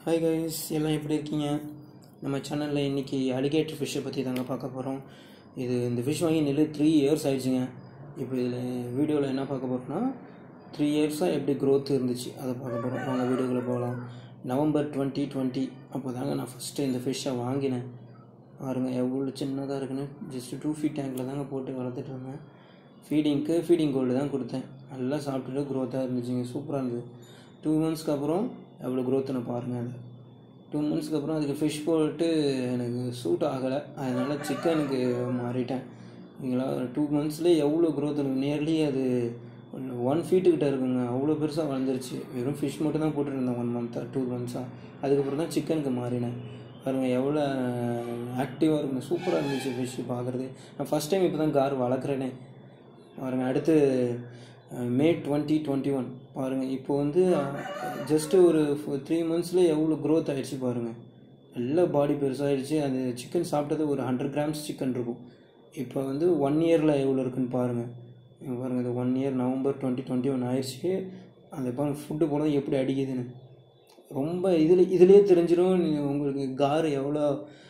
hi guys எல்லாம் எப்படி இருக்கீங்க நம்ம சேனலில் இன்றைக்கி அலிகேட்டர் ஃபிஷ்ஷை பற்றி தாங்க பார்க்க போகிறோம் இது இந்த ஃபிஷ் வாங்கி நெல்லு த்ரீ இயர்ஸ் ஆயிடுச்சுங்க இப்போ இதில் வீடியோவில் என்ன பார்க்க போகிறோம்னா த்ரீ இயர்ஸாக எப்படி growth இருந்துச்சு அதை பார்க்க போகிறோம் வாங்க வீடியோக்குள்ளே போகலாம் நவம்பர் டுவெண்ட்டி டுவெண்ட்டி அப்போ தாங்க நான் ஃபஸ்ட்டு இந்த ஃபிஷ்ஷை வாங்கினேன் பாருங்க எவ்வளோ சின்னதாக இருக்குன்னு ஜஸ்ட் டூ ஃபீட் டேங்கில் தாங்க போட்டு வளர்த்துட்டு இருந்தேன் ஃபீடிங்க்கு ஃபீடிங் கோல்டு தான் கொடுத்தேன் நல்லா சாப்பிட்டுட்டு க்ரோத்தாக இருந்துச்சுங்க சூப்பராக இருந்தது டூ மந்த்ஸ்க்கு அப்புறம் எவ்வளோ க்ரோத்துன்னு பாருங்கள் அது டூ மந்த்ஸ்க்கு அப்புறம் அதுக்கு ஃபிஷ் போட்டு எனக்கு சூட் ஆகலை அதனால் சிக்கனுக்கு மாறிட்டேன் இங்களா டூ மந்த்ஸ்லேயே எவ்வளோ க்ரோத் இருக்கு நியர்லி அது ஒன் ஃபீட்டுக்கிட்ட இருக்குங்க அவ்வளோ பெருசாக வளர்ந்துருச்சு வெறும் ஃபிஷ் மட்டும் தான் போட்டுருந்தேன் ஒன் மந்த்தாக டூ மந்த்ஸாக அதுக்கப்புறம் தான் சிக்கனுக்கு மாறினேன் பாருங்கள் எவ்வளோ ஆக்டிவாக இருக்குங்க சூப்பராக இருந்துச்சு ஃபிஷ் பார்க்குறது நான் ஃபஸ்ட் டைம் இப்போ தான் கார் வளர்க்குறேனே பாருங்கள் அடுத்து மே டுவெண்ட்டி டுவெண்ட்டி ஒன் பாருங்கள் இப்போ வந்து ஜஸ்ட்டு ஒரு த்ரீ மந்த்ஸில் எவ்வளோ க்ரோத் ஆகிடுச்சு பாருங்கள் நல்ல பாடி பெருசாகிடுச்சு அது சிக்கன் சாப்பிட்டது ஒரு ஹண்ட்ரட் கிராம்ஸ் சிக்கன் இருக்கும் இப்போ வந்து ஒன் இயரில் எவ்வளோ இருக்குன்னு பாருங்கள் இங்க பாருங்கள் இது one year November twenty twenty one ஆயிடுச்சு அந்த பாருங்க ஃபுட்டு போனது எப்படி அடிக்குதுன்னு ரொம்ப இதில் இதுலேயே தெரிஞ்சிடும் நீ- உங்களுக்கு கார் எவ்வளோ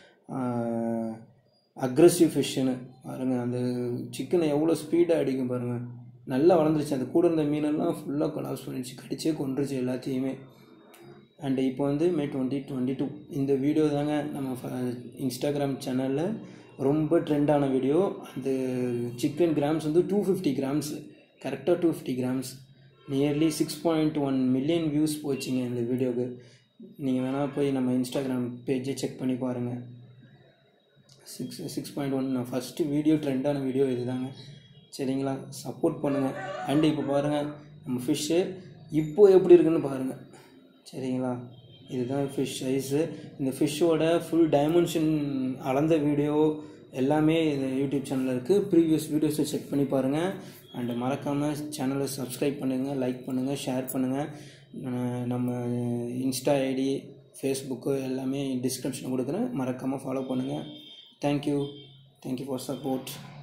அக்ரஸிவ் ஃபிஷ்ஷுன்னு பாருங்கள் அந்த சிக்கனை எவ்வளோ ஸ்பீடாக அடிக்கும் பாருங்கள் நல்லா வளர்ந்துருச்சு அந்த கூட இருந்த மீனெல்லாம் ஃபுல்லாக கொலாப்ஸ் பண்ணிடுச்சு கடிச்சே கொன்றுச்சு எல்லாத்தையுமே அண்ட் இப்போ வந்து மே டுவெண்ட்டி டுவெண்ட்டி டூ இந்த வீடியோ தாங்க நம்ம ஃப- இன்ஸ்டாகிராம் சேனலில் ரொம்ப ட்ரெண்டான வீடியோ அந்த சிக்கன் கிராம்ஸ் வந்து டூ ஃபிஃப்டி கிராம்ஸ் கரெக்டாக two fifty grams nearly six point one million views போச்சுங்க இந்த வீடியோவுக்கு நீங்கள் வேணால் போய் நம்ம இன்ஸ்டாகிராம் பேஜை செக் பண்ணி பாருங்கள் சிக்ஸ் சிக்ஸ் பாயிண்ட் ஒன் நான் ஃபஸ்ட்டு வீடியோ ட்ரெண்டான வீடியோ இதுதாங்க சரிங்களா சப்போர்ட் பண்ணுங்கள் அண்டு இப்போ பாருங்கள் நம்ம ஃபிஷ்ஷு இப்போ எப்படி இருக்குன்னு பாருங்கள் சரிங்களா இதுதான் ஃபிஷ் சைஸு இந்த ஃபிஷ்ஷோட ஃபுல் டைமென்ஷன் அளந்த வீடியோ எல்லாமே இந்த யூடியூப் சேனலில் இருக்குது ப்ரீவியஸ் வீடியோஸை செக் பண்ணி பாருங்கள் அண்டு மறக்காமல் சேனலை சப்ஸ்கிரைப் பண்ணுங்கள் லைக் பண்ணுங்கள் ஷேர் பண்ணுங்கள் நம்ம இன்ஸ்டா ஐடி ஃபேஸ்புக்கு எல்லாமே டிஸ்கிரிப்ஷன் கொடுக்குறேன் மறக்காமல் ஃபாலோ பண்ணுங்கள் தேங்க்யூ தேங்க்யூ ஃபார் சப்போர்ட்